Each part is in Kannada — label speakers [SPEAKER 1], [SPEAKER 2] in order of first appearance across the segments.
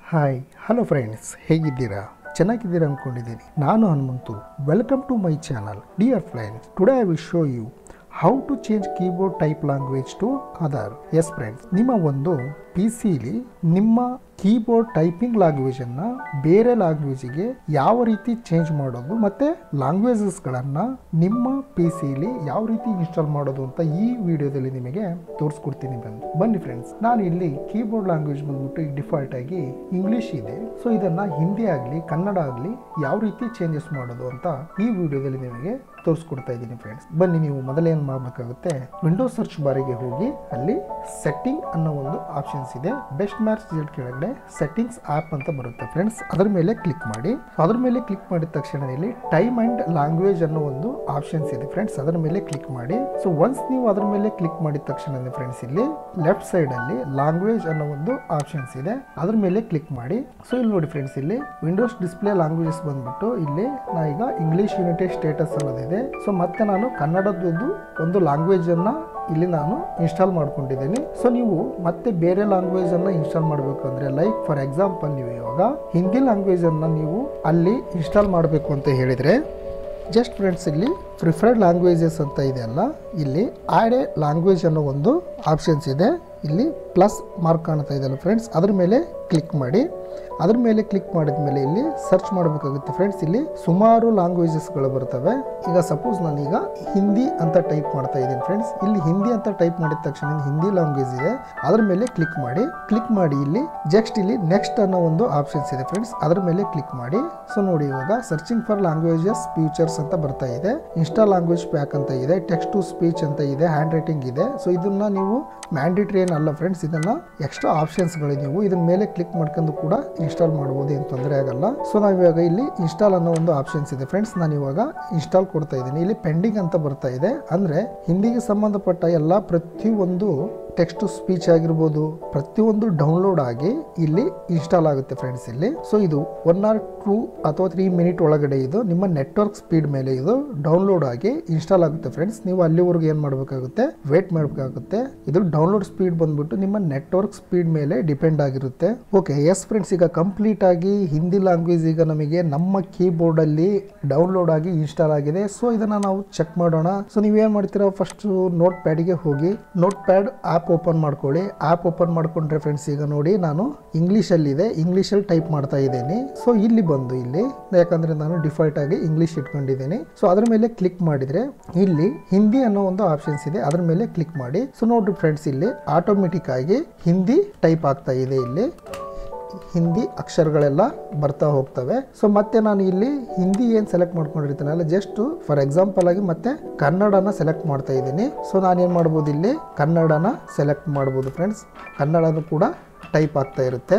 [SPEAKER 1] ಹಾಯ್ ಹಲೋ ಫ್ರೆಂಡ್ಸ್ ಹೇಗಿದ್ದೀರಾ ಚೆನ್ನಾಗಿದ್ದೀರಾ ಅಂದ್ಕೊಂಡಿದ್ದೀನಿ ನಾನು Hanumanthu welcome to my channel dear friends today I will show you how to change keyboard type language to other yes friends ನಿಮ್ಮ ಒಂದು ಪಿ ಸಿಲಿ ನಿಮ್ಮ ಕೀಬೋರ್ಡ್ ಟೈಪಿಂಗ್ ಲ್ಯಾಂಗ್ವೇಜನ್ನು ಬೇರೆ ಲ್ಯಾಂಗ್ವೇಜಿಗೆ ಯಾವ ರೀತಿ ಚೇಂಜ್ ಮಾಡೋದು ಮತ್ತು ಲ್ಯಾಂಗ್ವೇಜಸ್ಗಳನ್ನು ನಿಮ್ಮ ಪಿ ಸಿಲಿ ಯಾವ ರೀತಿ ಇನ್ಸ್ಟಾಲ್ ಮಾಡೋದು ಅಂತ ಈ ವಿಡಿಯೋದಲ್ಲಿ ನಿಮಗೆ ತೋರಿಸ್ಕೊಡ್ತೀನಿ ಬನ್ನಿ ಬನ್ನಿ ಫ್ರೆಂಡ್ಸ್ ನಾನು ಇಲ್ಲಿ ಕೀಬೋರ್ಡ್ ಲ್ಯಾಂಗ್ವೇಜ್ ಬಂದ್ಬಿಟ್ಟು ಡಿಫಾಲ್ಟ್ ಆಗಿ ಇಂಗ್ಲಿಷ್ ಇದೆ ಸೊ ಇದನ್ನ ಹಿಂದಿ ಆಗಲಿ ಕನ್ನಡ ಆಗಲಿ ಯಾವ ರೀತಿ ಚೇಂಜಸ್ ಮಾಡೋದು ಅಂತ ಈ ವಿಡಿಯೋದಲ್ಲಿ ನಿಮಗೆ ತೋರಿಸ್ಕೊಡ್ತಾ ಇದ್ದೀನಿ ಫ್ರೆಂಡ್ಸ್ ಬನ್ನಿ ನೀವು ಮೊದಲೇನು ಮಾಡಬೇಕಾಗುತ್ತೆ ವಿಂಡೋಸ್ ಸರ್ಚ್ ಬಾರಿಗೆ ಹೋಗಿ ಅಲ್ಲಿ ಸೆಟ್ಟಿಂಗ್ ಅನ್ನೋ ಒಂದು ಆಪ್ಷನ್ಸ್ ಇದೆ ಬೆಸ್ಟ್ ಮ್ಯಾಚ್ ಜೆಡ್ ಕೆಳಗಡೆ ಸೆಟ್ಟಿಂಗ್ಸ್ ಆಪ್ ಅಂತ ಬರುತ್ತೆ ಫ್ರೆಂಡ್ಸ್ ಅದರ ಮೇಲೆ ಕ್ಲಿಕ್ ಮಾಡಿ ಅದರ ಮೇಲೆ ಕ್ಲಿಕ್ ಮಾಡಿದ ತಕ್ಷಣ ಇಲ್ಲಿ ಟೈಮ್ ಅಂಡ್ ಲ್ಯಾಂಗ್ವೇಜ್ ಅನ್ನೋ ಒಂದು ಆಪ್ಷನ್ಸ್ ಇದೆ ಫ್ರೆಂಡ್ಸ್ ಅದರ ಮೇಲೆ ಕ್ಲಿಕ್ ಮಾಡಿ ಸೊ ಒನ್ಸ್ ನೀವು ಅದರ ಮೇಲೆ ಕ್ಲಿಕ್ ಮಾಡಿದ ತಕ್ಷಣ ಫ್ರೆಂಡ್ಸ್ ಇಲ್ಲಿ ಲೆಫ್ಟ್ ಸೈಡ್ ಅಲ್ಲಿ ಲ್ಯಾಂಗ್ವೇಜ್ ಅನ್ನೋ ಒಂದು ಆಪ್ಷನ್ಸ್ ಇದೆ ಅದ್ರ ಮೇಲೆ ಕ್ಲಿಕ್ ಮಾಡಿ ಸೊ ಇಲ್ಲಿ ನೋಡಿ ಫ್ರೆಂಡ್ಸ್ ಇಲ್ಲಿ ವಿಂಡೋಸ್ ಡಿಸ್ಪ್ಲೇ ಲ್ಯಾಂಗ್ವೇಜಸ್ ಬಂದ್ಬಿಟ್ಟು ಇಲ್ಲಿ ನಾ ಈಗ ಇಂಗ್ಲಿಷ್ ಯುನೈಟೆಡ್ ಸ್ಟೇಟಸ್ ಅನ್ನೋದಿದೆ ಸೊ ಮತ್ತೆ ನಾನು ಕನ್ನಡದ್ದು ಒಂದು ಲ್ಯಾಂಗ್ವೇಜ್ ಅನ್ನ ಇಲ್ಲಿ ನಾನು ಇನ್ಸ್ಟಾಲ್ ಮಾಡ್ಕೊಂಡಿದ್ದೀನಿ ಸೊ ನೀವು ಮತ್ತೆ ಬೇರೆ ಲ್ಯಾಂಗ್ವೇಜ್ ಅನ್ನ ಇನ್ಸ್ಟಾಲ್ ಮಾಡಬೇಕು ಅಂದ್ರೆ ಲೈಕ್ ಫಾರ್ ಎಕ್ಸಾಂಪಲ್ ನೀವು ಇವಾಗ ಹಿಂದಿ ಲ್ಯಾಂಗ್ವೇಜ್ ಅನ್ನ ನೀವು ಅಲ್ಲಿ ಇನ್ಸ್ಟಾಲ್ ಮಾಡಬೇಕು ಅಂತ ಹೇಳಿದ್ರೆ ಜಸ್ಟ್ ಫ್ರೆಂಡ್ಸ್ ಇಲ್ಲಿ ಪ್ರಿಫರ್ಡ್ ಲ್ಯಾಂಗ್ವೇಜಸ್ ಅಂತ ಇದೆ ಅಲ್ಲ ಇಲ್ಲಿ ಆ್ಯಡ್ ಎ ಲ್ಯಾಂಗ್ವೇಜ್ ಅನ್ನೋ ಒಂದು ಆಪ್ಷನ್ಸ್ ಇದೆ ಇಲ್ಲಿ ಪ್ಲಸ್ ಮಾರ್ಕ್ ಕಾಣ್ತಾ ಇದೆಯಲ್ಲ ಫ್ರೆಂಡ್ಸ್ ಅದ್ರ ಮೇಲೆ ಕ್ಲಿಕ್ ಮಾಡಿ ಅದ್ರ ಮೇಲೆ ಕ್ಲಿಕ್ ಮಾಡಿದ ಮೇಲೆ ಇಲ್ಲಿ ಸರ್ಚ್ ಮಾಡಬೇಕಾಗುತ್ತೆ ಫ್ರೆಂಡ್ಸ್ ಇಲ್ಲಿ ಸುಮಾರು ಲ್ಯಾಂಗ್ವೇಜಸ್ಗಳು ಬರ್ತವೆ ಈಗ ಸಪೋಸ್ ನಾನೀಗ ಹಿಂದಿ ಅಂತ ಟೈಪ್ ಮಾಡ್ತಾ ಇದ್ದೀನಿ ಫ್ರೆಂಡ್ಸ್ ಇಲ್ಲಿ ಹಿಂದಿ ಅಂತ ಟೈಪ್ ಮಾಡಿದ ತಕ್ಷಣ ಹಿಂದಿ ಲ್ಯಾಂಗ್ವೇಜ್ ಇದೆ ಅದ್ರ ಮೇಲೆ ಕ್ಲಿಕ್ ಮಾಡಿ ಕ್ಲಿಕ್ ಮಾಡಿ ಇಲ್ಲಿ ಜಸ್ಟ್ ಇಲ್ಲಿ ನೆಕ್ಸ್ಟ್ ಅನ್ನೋ ಒಂದು ಆಪ್ಷನ್ಸ್ ಇದೆ ಫ್ರೆಂಡ್ಸ್ ಅದ್ರ ಮೇಲೆ ಕ್ಲಿಕ್ ಮಾಡಿ ಸೊ ನೋಡಿ ಇವಾಗ ಸರ್ಚಿಂಗ್ ಫಾರ್ ಲ್ಯಾಂಗ್ವೇಜಸ್ ಫ್ಯೂಚರ್ಸ್ ಅಂತ ಬರ್ತಾ ಇದೆ ಇನ್ಸ್ಟಾ ಲ್ಯಾಂಗ್ವೇಜ್ ಪ್ಯಾಕ್ ಅಂತ ಇದೆ ಟೆಕ್ಸ್ಟ್ ಟು ಸ್ಪೀಚ್ ಅಂತ ಇದೆ ಹ್ಯಾಂಡ್ ರೈಟಿಂಗ್ ಇದೆ ಸೊ ಇದನ್ನ ನೀವು ಮ್ಯಾಂಡೇಟ್ರಿ ಏನಲ್ಲ ಫ್ರೆಂಡ್ಸ್ ಇದನ್ನ ಎಕ್ಸ್ಟ್ರಾ ಆಪ್ಷನ್ಸ್ಗಳು ನೀವು ಇದನ್ನ ಮೇಲೆ ಕ್ಲಿಕ್ ಮಾಡ್ಕೊಂಡು ಕೂಡ ಇನ್ಸ್ಟಾಲ್ ಮಾಡ್ಬೋದು ಏನು ತೊಂದರೆ ಆಗಲ್ಲ ಸೊ ನಾವು ಇವಾಗ ಇಲ್ಲಿ ಇನ್ಸ್ಟಾಲ್ ಅನ್ನೋ ಒಂದು ಆಪ್ಷನ್ಸ್ ಇದೆ ಫ್ರೆಂಡ್ಸ್ ನಾನು ಇವಾಗ ಇನ್ಸ್ಟಾಲ್ ಕೊಡ್ತಾ ಇದ್ದೀನಿ ಇಲ್ಲಿ ಪೆಂಡಿಂಗ್ ಅಂತ ಬರ್ತಾ ಇದೆ ಅಂದ್ರೆ ಹಿಂದಿಗೆ ಸಂಬಂಧಪಟ್ಟ ಎಲ್ಲ ಪ್ರತಿಯೊಂದು ಟೆಕ್ಸ್ಟ್ ಸ್ಪೀಚ್ ಆಗಿರ್ಬೋದು ಪ್ರತಿಯೊಂದು ಡೌನ್ಲೋಡ್ ಆಗಿ ಇಲ್ಲಿ ಇನ್ಸ್ಟಾಲ್ ಆಗುತ್ತೆ ಫ್ರೆಂಡ್ಸ್ ಇಲ್ಲಿ ಸೊ ಇದು ಒನ್ ಆರ್ ಟೂ ಅಥವಾ ತ್ರೀ ಮಿನಿಟ್ ಒಳಗಡೆ ಇದು ನಿಮ್ಮ ನೆಟ್ವರ್ಕ್ ಸ್ಪೀಡ್ ಮೇಲೆ ಇದು ಡೌನ್ಲೋಡ್ ಆಗಿ ಇನ್ಸ್ಟಾಲ್ ಆಗುತ್ತೆ ಫ್ರೆಂಡ್ಸ್ ನೀವು ಅಲ್ಲಿವರೆಗೂ ಏನು ಮಾಡಬೇಕಾಗುತ್ತೆ ವೇಟ್ ಮಾಡಬೇಕಾಗುತ್ತೆ ಇದು ಡೌನ್ಲೋಡ್ ಸ್ಪೀಡ್ ಬಂದ್ಬಿಟ್ಟು ನಿಮ್ಮ ನೆಟ್ವರ್ಕ್ ಸ್ಪೀಡ್ ಮೇಲೆ ಡಿಪೆಂಡ್ ಆಗಿರುತ್ತೆ ಓಕೆ ಎಸ್ ಫ್ರೆಂಡ್ಸ್ ಈಗ ಕಂಪ್ಲೀಟ್ ಆಗಿ ಹಿಂದಿ ಲ್ಯಾಂಗ್ವೇಜ್ ಈಗ ನಮಗೆ ನಮ್ಮ ಕೀಬೋರ್ಡ್ ಅಲ್ಲಿ ಡೌನ್ಲೋಡ್ ಆಗಿ ಇನ್ಸ್ಟಾಲ್ ಆಗಿದೆ ಸೊ ಇದನ್ನ ನಾವು ಚೆಕ್ ಮಾಡೋಣ ಸೊ ನೀವೇನ್ ಮಾಡ್ತೀರಾ ಫಸ್ಟ್ ನೋಟ್ ಪ್ಯಾಡಿಗೆ ಹೋಗಿ ನೋಟ್ ಪ್ಯಾಡ್ ಆಪ್ ಓಪನ್ ಮಾಡ್ಕೊಳ್ಳಿ ಆಪ್ ಓಪನ್ ಮಾಡ್ಕೊಂಡ್ರೆ ಫ್ರೆಂಡ್ಸ್ ಈಗ ನೋಡಿ ನಾನು ಇಂಗ್ಲೀಷಲ್ಲಿ ಇದೆ ಇಂಗ್ಲೀಷಲ್ಲಿ ಟೈಪ್ ಮಾಡ್ತಾ ಇದ್ದೀನಿ ಸೊ ಇಲ್ಲಿ ಬಂದು ಇಲ್ಲಿ ಯಾಕಂದ್ರೆ ನಾನು ಡಿಫಾಲ್ಟ್ ಆಗಿ ಇಂಗ್ಲೀಷ್ ಇಟ್ಕೊಂಡಿದ್ದೀನಿ ಸೊ ಅದ್ರ ಮೇಲೆ ಕ್ಲಿಕ್ ಮಾಡಿದ್ರೆ ಇಲ್ಲಿ ಹಿಂದಿ ಅನ್ನೋ ಒಂದು ಆಪ್ಷನ್ಸ್ ಇದೆ ಅದ್ರ ಮೇಲೆ ಕ್ಲಿಕ್ ಮಾಡಿ ಸೊ ನೋಡ್ರಿ ಫ್ರೆಂಡ್ಸ್ ಇಲ್ಲಿ ಆಟೋಮೆಟಿಕ್ ಆಗಿ ಹಿಂದಿ ಟೈಪ್ ಆಗ್ತಾ ಇದೆ ಇಲ್ಲಿ ಹಿಂದಿ ಅಕ್ಷರಗಳೆಲ್ಲ ಬರ್ತಾ ಹೋಗ್ತವೆ ಸೊ ಮತ್ತೆ ನಾನು ಇಲ್ಲಿ ಹಿಂದಿ ಏನು ಸೆಲೆಕ್ಟ್ ಮಾಡ್ಕೊಂಡಿರ್ತೀನಲ್ಲ ಜಸ್ಟ್ ಫಾರ್ ಎಕ್ಸಾಂಪಲ್ ಆಗಿ ಮತ್ತೆ ಕನ್ನಡನ ಸೆಲೆಕ್ಟ್ ಮಾಡ್ತಾ ಇದ್ದೀನಿ ಸೊ ನಾನು ಏನು ಮಾಡ್ಬೋದು ಇಲ್ಲಿ ಕನ್ನಡನ ಸೆಲೆಕ್ಟ್ ಮಾಡ್ಬೋದು ಫ್ರೆಂಡ್ಸ್ ಕನ್ನಡನೂ ಕೂಡ ಟೈಪ್ ಆಗ್ತಾ ಇರುತ್ತೆ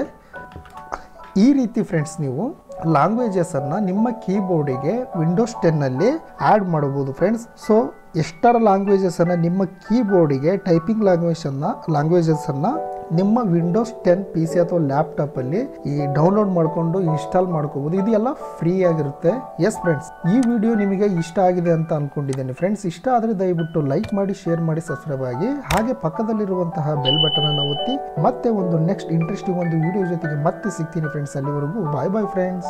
[SPEAKER 1] ಈ ರೀತಿ ಫ್ರೆಂಡ್ಸ್ ನೀವು ಲ್ಯಾಂಗ್ವೇಜಸನ್ನು ನಿಮ್ಮ ಕೀಬೋರ್ಡಿಗೆ ವಿಂಡೋಸ್ ಟೆನ್ನಲ್ಲಿ ಆ್ಯಡ್ ಮಾಡಬಹುದು ಫ್ರೆಂಡ್ಸ್ ಸೊ ಎಷ್ಟರ ಲ್ಯಾಂಗ್ವೇಜಸನ್ನು ನಿಮ್ಮ ಕೀಬೋರ್ಡಿಗೆ ಟೈಪಿಂಗ್ ಲ್ಯಾಂಗ್ವೇಜನ್ನು ಲ್ಯಾಂಗ್ವೇಜಸನ್ನು ನಿಮ್ಮ ವಿಂಡೋಸ್ ಟೆನ್ ಪಿ ಸಿ ಅಥವಾ ಲ್ಯಾಪ್ಟಾಪಲ್ಲಿ ಈ ಡೌನ್ಲೋಡ್ ಮಾಡಿಕೊಂಡು ಇನ್ಸ್ಟಾಲ್ ಮಾಡ್ಕೋಬೋದು ಇದು ಎಲ್ಲ ಫ್ರೀ ಆಗಿರುತ್ತೆ ಎಸ್ ಫ್ರೆಂಡ್ಸ್ ಈ ವಿಡಿಯೋ ನಿಮಗೆ ಇಷ್ಟ ಆಗಿದೆ ಅಂತ ಅನ್ಕೊಂಡಿದ್ದೇನೆ ಫ್ರೆಂಡ್ಸ್ ಇಷ್ಟ ಆದರೆ ದಯವಿಟ್ಟು ಲೈಕ್ ಮಾಡಿ ಶೇರ್ ಮಾಡಿ ಸಬ್ಸ್ಕ್ರೈಬ್ ಆಗಿ ಹಾಗೆ ಪಕ್ಕದಲ್ಲಿರುವಂತಹ ಬೆಲ್ ಬಟನ್ ಅನ್ನು ಒತ್ತಿ ಮತ್ತೆ ಒಂದು ನೆಕ್ಸ್ಟ್ ಇಂಟ್ರೆಸ್ಟಿಂಗ್ ಒಂದು ವಿಡಿಯೋ ಜೊತೆಗೆ ಮತ್ತೆ ಸಿಗ್ತೀನಿ ಫ್ರೆಂಡ್ಸ್ ಅಲ್ಲಿವರೆಗೂ ಬಾಯ್ ಬಾಯ್ ಫ್ರೆಂಡ್ಸ್